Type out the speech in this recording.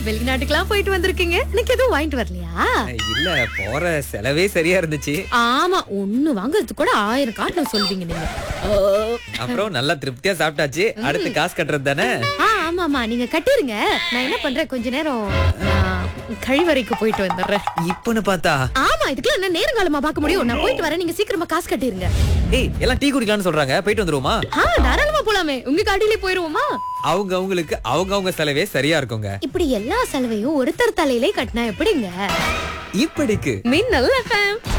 வெளிநாட்டுக்கெல்லாம் போயிட்டு வந்திருக்கீங்க எனக்கு எதுவும் வாங்கிட்டு வரலையா இல்ல போற செலவே சரியா இருந்துச்சு ஆமா ஒண்ணு வாங்குறதுக்கு கூட ஆயிரம் காட்டணும் சொல்வீங்க நீங்க ஓ. அப்புறம் நல்லா திருப்தியா சாப்பிட்டாச்சு அடுத்து காசு கட்டுறது தானே ஆ ஆமாமா நீங்க கட்டிருங்க நான் என்ன பண்றேன் கொஞ்ச நேரம் ஆ, கழிவறைக்கு போயிட்டு வந்துடுறேன் இப்பன்னு பார்த்தா ஆமா இதுக்கெல்லாம் என்ன நேரங்காலமா பார்க்க முடியும் நான் போயிட்டு வரேன் நீங்க சீக்கிரமா காசு கட்டிருங்க ஏய் எல்லாம் டீ குடிக்கலாம்னு சொல்றாங்க போயிட்டு வந்துருவோமா ஆ தாராளமா போலாமே உங்க காட்டிலே போயிருவோமா அவங்க அவங்களுக்கு அவங்க அவங்க செலவே சரியா இருக்குங்க இப்படி எல்லா செலவையும் ஒருத்தர் தலையிலே கட்டினா எப்படிங்க இப்படிக்கு மின்னல் எஃப்எம்